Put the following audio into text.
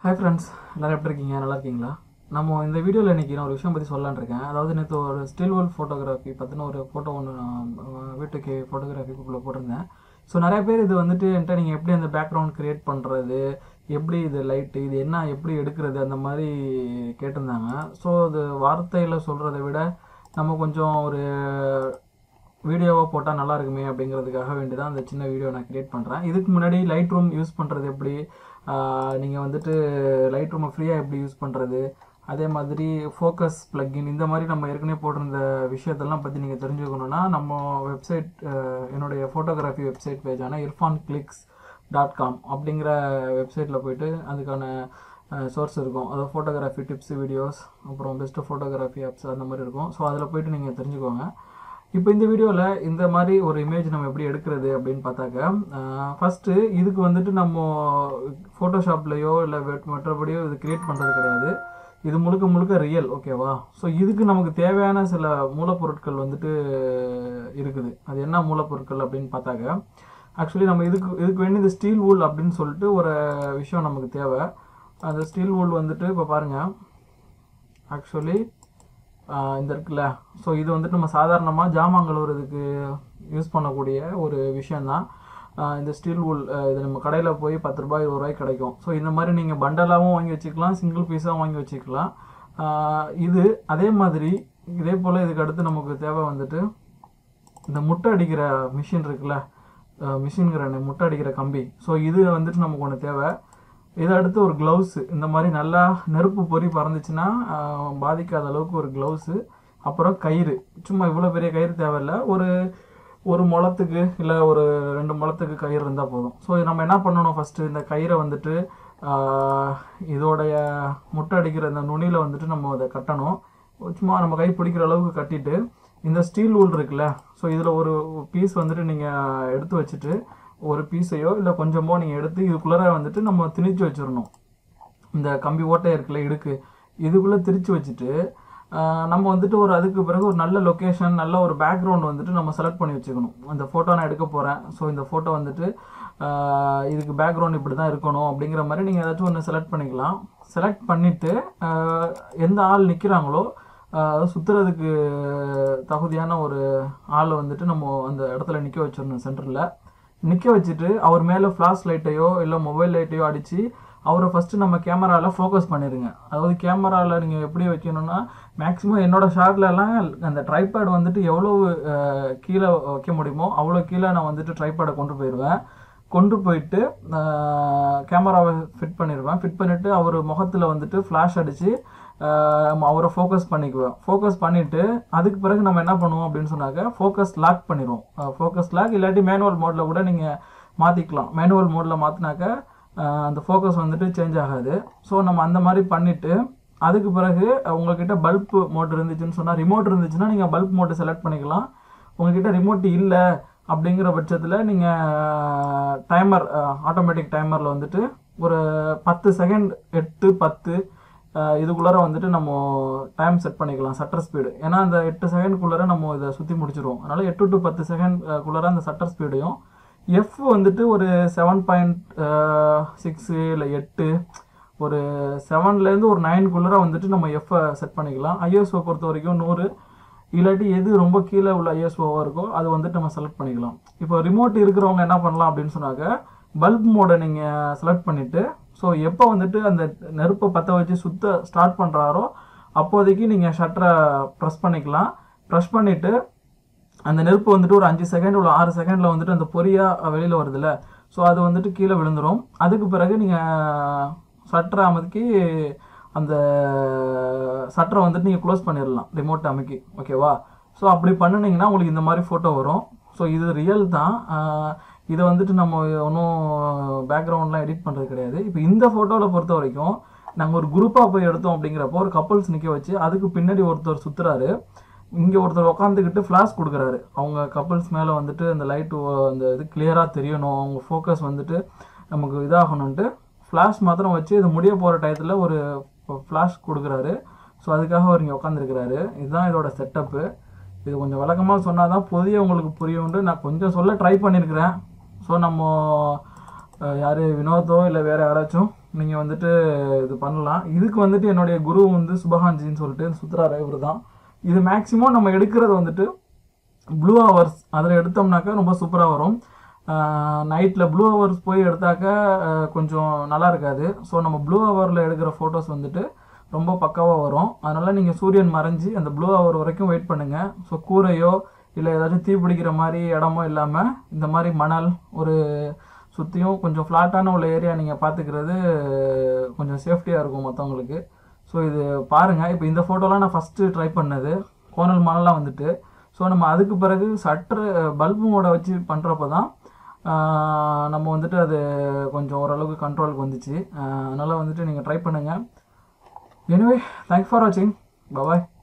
hi friends எல்லோரும் எப்படி இருக்கீங்க நல்லா இருக்கீங்களா நம்ம இந்த வீடியோவில் இன்றைக்கி நான் ஒரு விஷயம் பற்றி சொல்லலான்னு இருக்கேன் அதாவது நேற்று ஒரு ஸ்டில் வேர்ல்ட் ஃபோட்டோகிராஃபி பற்றின ஒரு ஃபோட்டோ ஒன்று நான் அஹ், வீட்டுக்கு ஃபோட்டோகிராஃபிக்குள்ளே போட்டிருந்தேன் ஸோ நிறைய பேர் இது வந்துட்டு என்கிட்ட நீங்கள் எப்படி அந்த பேக்ரவுண்ட் க்ரியேட் பண்ணுறது எப்படி இது லைட்டு இது என்ன எப்படி எடுக்கிறது அந்த மாதிரி கேட்டிருந்தாங்க ஸோ அது வார்த்தையில் சொல்கிறத விட நம்ம கொஞ்சம் ஒரு வீடியோவாக போட்டால் நல்லா இருக்குமே அப்படிங்கிறதுக்காக வேண்டி தான் அந்த சின்ன வீடியோ நான் கிரியேட் பண்ணுறேன் இதுக்கு முன்னாடி லைட் ரூம் யூஸ் பண்ணுறது எப்படி நீங்கள் வந்துட்டு லைட் ரூமை ஃப்ரீயாக எப்படி யூஸ் பண்ணுறது அதே மாதிரி ஃபோக்கஸ் பிளக்இன் இந்த மாதிரி நம்ம ஏற்கனவே போட்டிருந்த விஷயத்தெல்லாம் பற்றி நீங்கள் தெரிஞ்சுக்கணுன்னா நம்ம வெப்சைட் என்னுடைய ஃபோட்டோகிராஃபி வெப்சைட் பேஜான இர்ஃபான் கிளிக்ஸ் டாட் காம் அப்படிங்கிற வெப்சைட்டில் போயிட்டு அதுக்கான சோர்ஸ் இருக்கும் அதாவது ஃபோட்டோகிராஃபி டிப்ஸ் வீடியோஸ் அப்புறம் பெஸ்ட்டு ஃபோட்டோகிராஃபி ஆப்ஸ் அந்த மாதிரி இருக்கும் ஸோ அதில் போயிட்டு நீங்கள் தெரிஞ்சுக்கோங்க இப்போ இந்த வீடியோவில் இந்த மாதிரி ஒரு இமேஜ் நம்ம எப்படி எடுக்கிறது அப்படின்னு பார்த்தாக்க ஃபஸ்ட்டு இதுக்கு வந்துட்டு நம்ம ஃபோட்டோஷாப்லேயோ இல்லை மற்றபடியோ இது கிரியேட் பண்ணுறது கிடையாது இது முழுக்க முழுக்க ரியல் ஓகேவா ஸோ இதுக்கு நமக்கு தேவையான சில மூலப்பொருட்கள் வந்துட்டு இருக்குது அது என்ன மூலப்பொருட்கள் அப்படின்னு பார்த்தாக்க ஆக்சுவலி நம்ம இதுக்கு இதுக்கு வேண்டி இந்த ஸ்டீல் வூல் அப்படின்னு சொல்லிட்டு ஒரு விஷயம் நமக்கு தேவை அந்த ஸ்டீல் வூல் வந்துட்டு இப்போ பாருங்கள் ஆக்சுவலி இந்த இருக்குல்ல ஸோ இது வந்துட்டு நம்ம சாதாரணமாக ஜாமான் கழுவுறதுக்கு யூஸ் பண்ணக்கூடிய ஒரு விஷயந்தான் ஆஹ் இந்த ஸ்டீல் வூல் இது நம்ம கடையில் போய் பத்து ரூபாய் இருபது ரூபாய்க்கு கிடைக்கும் ஸோ இந்த மாதிரி நீங்கள் பண்டலாகவும் வாங்கி வச்சுக்கலாம் சிங்கிள் பீஸாகவும் வாங்கி வச்சுக்கலாம் ஆஹ் இது அதே மாதிரி இதே போல் இதுக்கு அடுத்து நமக்கு தேவை வந்துட்டு இந்த முட்டை அடிக்கிற மிஷின் இருக்குல்ல மிஷின்கிற முட்டை அடிக்கிற கம்பி ஸோ இது வந்துட்டு நமக்கு ஒன்று தேவை இதை அடுத்து ஒரு க்ளவுஸு இந்த மாதிரி நல்லா நெருப்பு பொறி பறந்துச்சுன்னா ஆஹ், பாதிக்காத அளவுக்கு ஒரு க்ளவுஸு அப்புறம் கயிறு சும்மா இவ்வளோ பெரிய கயிறு தேவையில்ல ஒரு ஒரு முளத்துக்கு இல்லை ஒரு ரெண்டு முளத்துக்கு கயிறு இருந்தால் போதும் ஸோ நம்ம என்ன பண்ணணும் ஃபஸ்ட்டு இந்த கயிறை வந்துட்டு ஆஹ், இதோடைய முட்டை அடிக்கிற இந்த நுனியில் வந்துட்டு நம்ம அதை கட்டணும் சும்மா நம்ம கை பிடிக்கிற அளவுக்கு கட்டிட்டு இந்த ஸ்டீல் வூல் இருக்குல்ல ஸோ இதில் ஒரு பீஸ் வந்துட்டு நீங்கள் எடுத்து வச்சுட்டு ஒரு பீஸையோ இல்லை கொஞ்சமோ நீங்கள் எடுத்து இதுக்குள்ளார வந்துட்டு நம்ம திணிச்சு வச்சிடணும் இந்த கம்பி ஓட்டை இருக்குல்ல இடுக்கு இதுக்குள்ளே திரிச்சு வச்சுட்டு ஆஹ், நம்ம வந்துட்டு ஒரு அதுக்கு பிறகு ஒரு நல்ல லொக்கேஷன் நல்ல ஒரு பேக்ரவுண்ட் வந்துட்டு நம்ம செலக்ட் பண்ணி வச்சுக்கணும் அந்த ஃபோட்டோ நான் எடுக்க போகிறேன் ஸோ இந்த ஃபோட்டோ வந்துட்டு ஆஹ், இதுக்கு பேக்ரவுண்ட் இப்படி தான் இருக்கணும் அப்படிங்கிற மாதிரி நீங்கள் ஏதாச்சும் ஒன்று செலக்ட் பண்ணிக்கலாம் செலக்ட் பண்ணிவிட்டு எந்த ஆள் நிற்கிறாங்களோ சுற்றுறதுக்கு தகுதியான ஒரு ஆளை வந்துட்டு நம்ம அந்த இடத்துல நிற்க வச்சிடணும் சென்டரில் நிற்க வச்சுட்டு அவர் மேலே ஃப்ளாஷ் லைட்டையோ இல்லை மொபைல் லைட்டையோ அடித்து அவரை ஃபஸ்ட்டு நம்ம கேமராவில் ஃபோக்கஸ் பண்ணிடுங்க அதாவது கேமராவில் நீங்கள் எப்படி வைக்கணும்னா மேக்ஸிமம் என்னோட ஷாட்லலாம் அந்த ட்ரைபேட் வந்துட்டு எவ்வளோ அஹ், கீழே வைக்க முடியுமோ அவ்வளோ கீழே நான் வந்துட்டு ட்ரைபேடை கொண்டு போயிடுவேன் கொண்டு போயிட்டு கேமராவை ஃபிட் பண்ணிடுவேன் ஃபிட் பண்ணிவிட்டு அவர் முகத்தில் வந்துட்டு ஃப்ளாஷ் அடித்து அவரை ஃபோக்கஸ் பண்ணிக்குவேன் ஃபோக்கஸ் பண்ணிவிட்டு அதுக்கு பிறகு நம்ம என்ன பண்ணுவோம் அப்படின்னு சொன்னாக்க ஃபோக்கஸ் லாக் பண்ணிடுவோம் ஃபோக்கஸ் லாக் இல்லாட்டி மேனுவல் மோடில் கூட நீங்கள் மாற்றிக்கலாம் மேனுவல் மோடில் மாற்றினாக்க அந்த ஃபோக்கஸ் வந்துட்டு சேஞ்ச் ஆகாது ஸோ நம்ம அந்த மாதிரி பண்ணிவிட்டு அதுக்கு பிறகு உங்ககிட்ட பல்ப் மோட் இருந்துச்சுன்னு சொன்னால் ரிமோட் இருந்துச்சுன்னா நீங்கள் பல்ப் மோட்டு செலக்ட் பண்ணிக்கலாம் உங்ககிட்ட ரிமோட் இல்லை அப்படிங்கிற பட்சத்தில் நீங்கள் டைமர் ஆட்டோமேட்டிக் டைமரில் வந்துட்டு ஒரு பத்து செகண்ட் எட்டு பத்து அஹ், இதுக்குள்ளார வந்துட்டு நம்ம டைம் செட் பண்ணிக்கலாம் சட்டர் ஸ்பீடு ஏன்னா அந்த எட்டு செகண்ட்குள்ளார நம்ம இதை சுற்றி முடிச்சிருவோம் அதனால் எட்டு டு பத்து செகண்ட் குள்ளார அந்த சட்டர் ஸ்பீடையும் எஃப் வந்துட்டு ஒரு செவன் பாயிண்ட் சிக்ஸு இல்லை எட்டு ஒரு செவன்லேருந்து ஒரு நைன்குள்ளார வந்துட்டு நம்ம எஃப்பை செட் பண்ணிக்கலாம் ஐஎஸ்ஓ பொறுத்த வரைக்கும் நூறு இல்லாட்டி எது ரொம்ப கீழே உள்ள ஐஎஸ்ஓவாக இருக்கோ அது வந்துட்டு நம்ம செலக்ட் பண்ணிக்கலாம் இப்போ ரிமோட் இருக்கிறவங்க என்ன பண்ணலாம் அப்படின்னு சொன்னாக்க பல்ப் மோடை நீங்கள் செலக்ட் பண்ணிவிட்டு ஸோ எப்போ வந்துட்டு அந்த நெருப்பை பற்ற வச்சு சுத்த ஸ்டார்ட் பண்ணுறாரோ அப்போதைக்கு நீங்கள் ஷட்டரை ப்ரெஸ் பண்ணிக்கலாம் ப்ரெஸ் பண்ணிவிட்டு அந்த நெருப்பு வந்துட்டு ஒரு அஞ்சு செகண்ட் ஒரு ஆறு செகண்டில் வந்துட்டு அந்த பொரியாக வெளியில் வருதுல்ல ஸோ அது வந்துட்டு கீழே விழுந்துரும் அதுக்கு பிறகு நீங்கள் சட்டரை அமுக்கி அந்த சட்டரை வந்துட்டு நீங்கள் க்ளோஸ் பண்ணிடலாம் ரிமோட் அமுக்கி ஓகேவா ஸோ அப்படி பண்ணுனீங்கன்னா உங்களுக்கு இந்த மாதிரி ஃபோட்டோ வரும் ஸோ இது ரியல் தான் ஆஹ் இதை வந்துட்டு நம்ம ஒன்றும் பேக்ரவுண்ட்லாம் எடிட் பண்ணுறது கிடையாது இப்போ இந்த ஃபோட்டோவில் பொறுத்த வரைக்கும் நாங்கள் ஒரு குரூப்பாக போய் எடுத்தோம் அப்படிங்கிறப்போ ஒரு கப்பல்ஸ் நிற்க வச்சு அதுக்கு பின்னாடி ஒருத்தர் சுற்றுறாரு இங்கே ஒருத்தர் உட்காந்துக்கிட்டு ஃப்ளாஷ் கொடுக்குறாரு அவங்க கப்பல்ஸ் மேலே வந்துட்டு அந்த லைட்டு அந்த இது கிளியராக தெரியணும் அவங்க ஃபோக்கஸ் வந்துட்டு நமக்கு இதாகணுன்ட்டு ஃப்ளாஷ் மாத்திரம் வச்சு இது முடிய போகிற டயத்தில் ஒரு ஃப்ளாஷ் கொடுக்குறாரு ஸோ அதுக்காக அவர் இங்கே உட்காந்துருக்கிறாரு இதுதான் இதோட செட்டப்பு இது கொஞ்சம் விளக்கமாக சொன்னால் தான் புதிய உங்களுக்கு புரியும்னு நான் கொஞ்சம் சொல்ல ட்ரை பண்ணியிருக்கிறேன் ஸோ நம்ம யார் வினோதோ இல்லை வேறு யாராச்சும் நீங்கள் வந்துட்டு இது பண்ணலாம் இதுக்கு வந்துட்டு என்னுடைய குரு வந்து சுபஹான்ஜின்னு சொல்லிட்டு சுத்துறாரு இவர் தான் இது மேக்ஸிமம் நம்ம எடுக்கிறது வந்துட்டு ப்ளூ ஹவர்ஸ் அதில் எடுத்தோம்னாக்கா ரொம்ப சூப்பராக வரும் நைட்டில் ப்ளூ ஹவர்ஸ் போய் எடுத்தாக்க ஆஹ் கொஞ்சம் நல்லா இருக்காது ஸோ நம்ம ப்ளூ ஹவரில் எடுக்கிற ஃபோட்டோஸ் வந்துட்டு ரொம்ப பக்காவாக வரும் அதனால் நீங்கள் சூரியன் மறைஞ்சி அந்த ப்ளூ ஹவர் வரைக்கும் வெயிட் பண்ணுங்கள் ஸோ கூரையோ இல்லை ஏதாச்சும் தீ பிடிக்கிற மாதிரி இடமோ இல்லாமல் இந்த மாதிரி மணல் ஒரு சுற்றியும் கொஞ்சம் ஃப்ளாட்டான உள்ள ஏரியா நீங்கள் பார்த்துக்கிறது கொஞ்சம் சேஃப்டியாக இருக்கும் மற்றவங்களுக்கு ஸோ இது பாருங்கள் இப்போ இந்த ஃபோட்டோலாம் நான் ஃபஸ்ட்டு ட்ரை பண்ணது கோணல் மணலாம் வந்துட்டு ஸோ நம்ம அதுக்கு பிறகு சற்று பல்பு மோட வச்சு பண்ணுறப்ப தான் ஆஹ் நம்ம வந்துட்டு அது கொஞ்சம் ஓரளவுக்கு கண்ட்ரோலுக்கு வந்துச்சு அதனால் வந்துட்டு நீங்கள் ட்ரை பண்ணுங்கள் எனிவே தேங்க்ஸ் ஃபார் வாட்சிங் பாய்